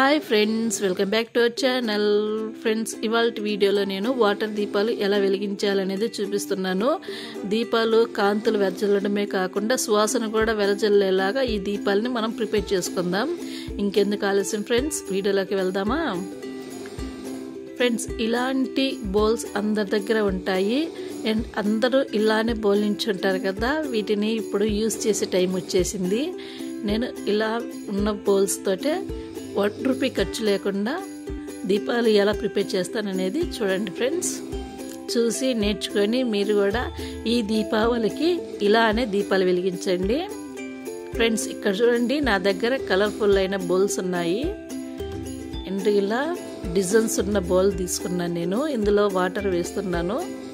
hi friends welcome back to our channel friends ఇవాళ వీడియోలో నేను వాటర్ దీపాలు ఎలా వెలిగించాలనేది చూపిస్తున్నాను దీపాలు కాంతులు వెదజల్లడమే కాకుండా సువాసన కూడా వెదజల్లేలాగా ఈ దీపాలని మనం ప్రిపేర్ చేసుకుందాం ఇంకెందుకు ఆలస్యం ఫ్రెండ్స్ వీడియోలోకి వెళ్దామా ఫ్రెండ్స్ ఇలాంటి బౌల్స్ అందరి దగ్గర ఉంటాయి అండ్ అందరూ ఇలానే బౌల్ నుంచి ఉంటారు కదా వీటిని ఇప్పుడు యూస్ చేసే టైం వచ్చేసింది నేను ఇలా ఉన్న బౌల్స్ తోటే వన్ రూపీ ఖర్చు లేకుండా దీపాలు ఎలా ప్రిపేర్ చేస్తాననేది చూడండి ఫ్రెండ్స్ చూసి నేర్చుకొని మీరు కూడా ఈ దీపావళికి ఇలానే దీపాలు వెలిగించండి ఫ్రెండ్స్ ఇక్కడ చూడండి నా దగ్గర కలర్ఫుల్ అయిన బౌల్స్ ఉన్నాయి అండ్ ఇలా డిజైన్స్ ఉన్న బౌల్ తీసుకున్నాను నేను ఇందులో వాటర్ వేస్తున్నాను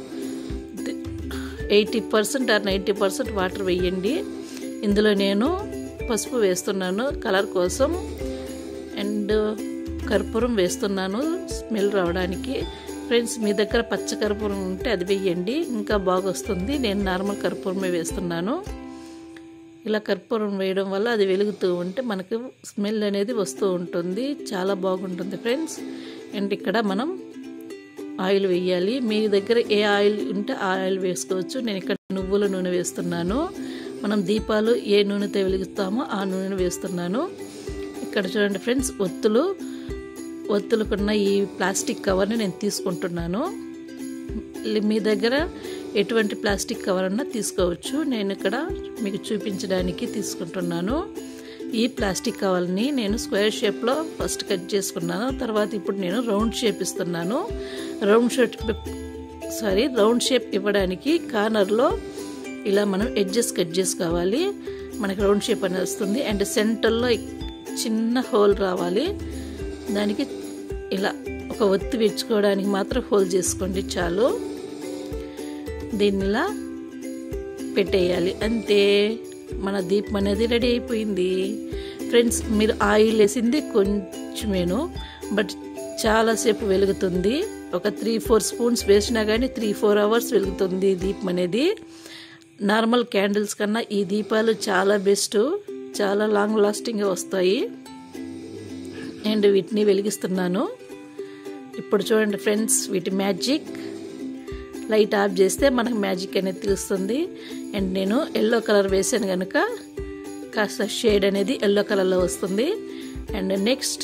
eighty percent or ninety percent water వేయండి ఇందులో నేను పసుపు వేస్తున్నాను కలర్ కోసం అండ్ కర్పూరం వేస్తున్నాను స్మెల్ రావడానికి ఫ్రెండ్స్ మీ దగ్గర పచ్చ కర్పూరం ఉంటే అది వేయండి ఇంకా బాగా వస్తుంది నేను నార్మల్ కర్పూరమే వేస్తున్నాను ఇలా కర్పూరం వేయడం వల్ల అది వెలుగుతూ ఉంటే మనకు స్మెల్ అనేది వస్తూ ఉంటుంది చాలా బాగుంటుంది ఫ్రెండ్స్ అండ్ ఇక్కడ మనం ఆయిల్ వేయాలి మీ దగ్గర ఏ ఆయిల్ ఉంటే ఆ ఆయిల్ వేసుకోవచ్చు నేను ఇక్కడ నువ్వుల నూనె వేస్తున్నాను మనం దీపాలు ఏ నూనెతో వెలిగిస్తామో ఆ నూనె వేస్తున్నాను ఇక్కడ చూడండి ఫ్రెండ్స్ ఒత్తులు ఒత్తులకున్న ఈ ప్లాస్టిక్ కవర్ని నేను తీసుకుంటున్నాను మీ దగ్గర ఎటువంటి ప్లాస్టిక్ కవర్ అన్నా తీసుకోవచ్చు నేను ఇక్కడ మీకు చూపించడానికి తీసుకుంటున్నాను ఈ ప్లాస్టిక్ కవర్ని నేను స్క్వేర్ షేప్లో ఫస్ట్ కట్ చేసుకున్నాను తర్వాత ఇప్పుడు నేను రౌండ్ షేప్ ఇస్తున్నాను round shape sorry round shape ఇవ్వడానికి కార్నర్లో ఇలా మనం ఎడ్జెస్ కట్ చేసుకోవాలి మనకి రౌండ్ షేప్ అనేది వస్తుంది అండ్ సెంటర్లో చిన్న హోల్ రావాలి దానికి ఇలా ఒక ఒత్తి పెంచుకోవడానికి మాత్రం హోల్ చేసుకోండి చాలు దీన్ని ఇలా పెట్టేయాలి అంతే మన దీపం అనేది రెడీ అయిపోయింది ఫ్రెండ్స్ మీరు ఆయిల్ వేసింది కొంచెమేను బట్ చాలాసేపు వెలుగుతుంది ఒక త్రీ ఫోర్ స్పూన్స్ వేసినా కానీ త్రీ ఫోర్ అవర్స్ వెలుగుతుంది దీపం అనేది నార్మల్ క్యాండిల్స్ కన్నా ఈ దీపాలు చాలా బెస్ట్ చాలా లాంగ్ లాస్టింగ్గా వస్తాయి అండ్ వీటిని వెలిగిస్తున్నాను ఇప్పుడు చూడండి ఫ్రెండ్స్ వీటి మ్యాజిక్ లైట్ ఆఫ్ చేస్తే మనకు మ్యాజిక్ అనేది తెలుస్తుంది అండ్ నేను ఎల్లో కలర్ వేసాను కనుక కాస్త షేడ్ అనేది ఎల్లో కలర్లో వస్తుంది and next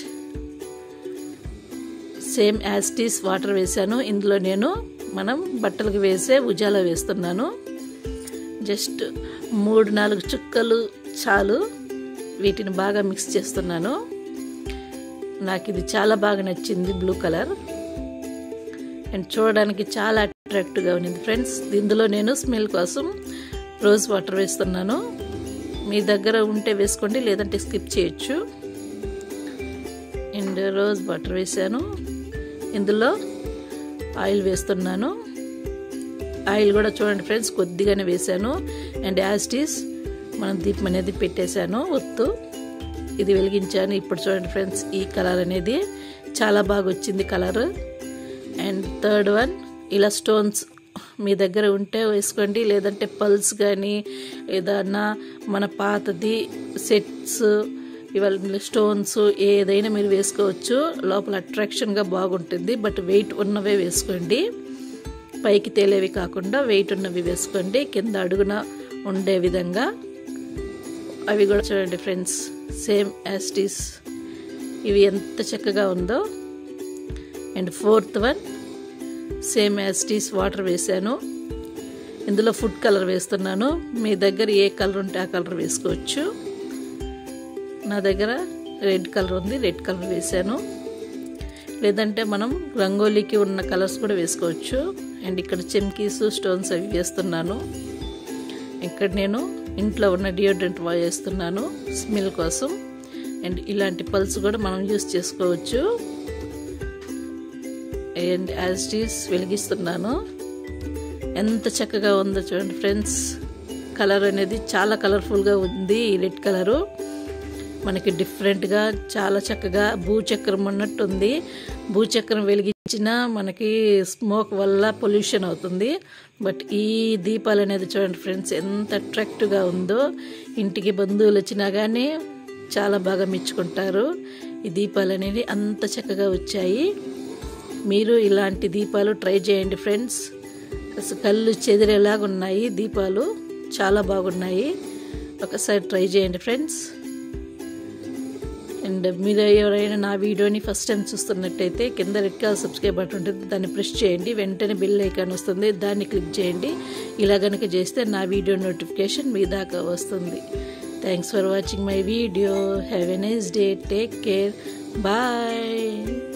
same as this water వేసాను ఇందులో నేను మనం బట్టలకు వేసే ఉజాల వేస్తున్నాను జస్ట్ మూడు నాలుగు చుక్కలు చాలు వీటిని బాగా మిక్స్ చేస్తున్నాను నాకు ఇది చాలా బాగా నచ్చింది బ్లూ కలర్ అండ్ చూడడానికి చాలా అట్రాక్టివ్గా ఉంది ఫ్రెండ్స్ ఇందులో నేను స్మెల్ కోసం రోజ్ వాటర్ వేస్తున్నాను మీ దగ్గర ఉంటే వేసుకోండి లేదంటే స్కిప్ చేయొచ్చు అండ్ రోజ్ వాటర్ వేసాను ఇందులో ఆయిల్ వేస్తున్నాను ఆయిల్ కూడా చూడండి ఫ్రెండ్స్ కొద్దిగానే వేసాను అండ్ యాస్టీస్ మనం దీపం అనేది పెట్టేశాను ఒత్తు ఇది వెలిగించాను ఇప్పుడు చూడండి ఫ్రెండ్స్ ఈ కలర్ అనేది చాలా బాగా వచ్చింది కలర్ అండ్ థర్డ్ వన్ ఇలా స్టోన్స్ మీ దగ్గర ఉంటే వేసుకోండి లేదంటే పల్స్ కానీ ఏదన్నా మన పాతది సెట్స్ ఇవాళ స్టోన్స్ ఏదైనా మీరు వేసుకోవచ్చు లోపల అట్రాక్షన్గా బాగుంటుంది బట్ వెయిట్ ఉన్నవే వేసుకోండి పైకి తేలేవి కాకుండా వెయిట్ ఉన్నవి వేసుకోండి కింద అడుగున ఉండే విధంగా అవి కూడా చూడండి ఫ్రెండ్స్ సేమ్ యాస్టీస్ ఇవి ఎంత చక్కగా ఉందో and fourth one same as this water వేసాను ఇందులో ఫుడ్ కలర్ వేస్తున్నాను మీ దగ్గర ఏ కలర్ ఉంటే ఆ కలర్ వేసుకోవచ్చు నా దగ్గర రెడ్ కలర్ ఉంది రెడ్ కలర్ వేసాను లేదంటే మనం రంగోలీకి ఉన్న కలర్స్ కూడా వేసుకోవచ్చు అండ్ ఇక్కడ చెమ్కీస్ స్టోన్స్ అవి వేస్తున్నాను ఇక్కడ నేను ఇంట్లో ఉన్న డియోడ్రెంట్ వేస్తున్నాను స్మెల్ కోసం అండ్ ఇలాంటి పల్స్ కూడా మనం యూస్ చేసుకోవచ్చు అండ్ యాజ్ ఈస్ వెలిగిస్తున్నాను ఎంత చక్కగా ఉందో చూడండి ఫ్రెండ్స్ కలర్ అనేది చాలా కలర్ఫుల్గా ఉంది ఈ రెడ్ కలరు మనకి డిఫరెంట్గా చాలా చక్కగా భూచక్రం ఉన్నట్టు ఉంది భూచక్రం వెలిగించిన మనకి స్మోక్ వల్ల పొల్యూషన్ అవుతుంది బట్ ఈ దీపాలు అనేది చూడండి ఫ్రెండ్స్ ఎంత అట్రాక్టివ్గా ఉందో ఇంటికి బంధువులు వచ్చినా కానీ చాలా బాగా మెచ్చుకుంటారు ఈ దీపాలు అనేవి అంత చక్కగా వచ్చాయి మీరు ఇలాంటి దీపాలు ట్రై చేయండి ఫ్రెండ్స్ అసలు కళ్ళు చెదిరేలాగా ఉన్నాయి దీపాలు చాలా బాగున్నాయి ఒకసారి ట్రై చేయండి ఫ్రెండ్స్ అండ్ మీరు ఎవరైనా నా వీడియోని ఫస్ట్ టైం చూస్తున్నట్టయితే కింద రెడ్ కలర్ సబ్స్క్రైబ్ బటన్ ఉంటుంది దాన్ని ప్రెస్ చేయండి వెంటనే బిల్ ఐకాన్ వస్తుంది దాన్ని క్లిక్ చేయండి ఇలా కనుక చేస్తే నా వీడియో నోటిఫికేషన్ మీ దాకా వస్తుంది thanks for watching my video have a nice day take care bye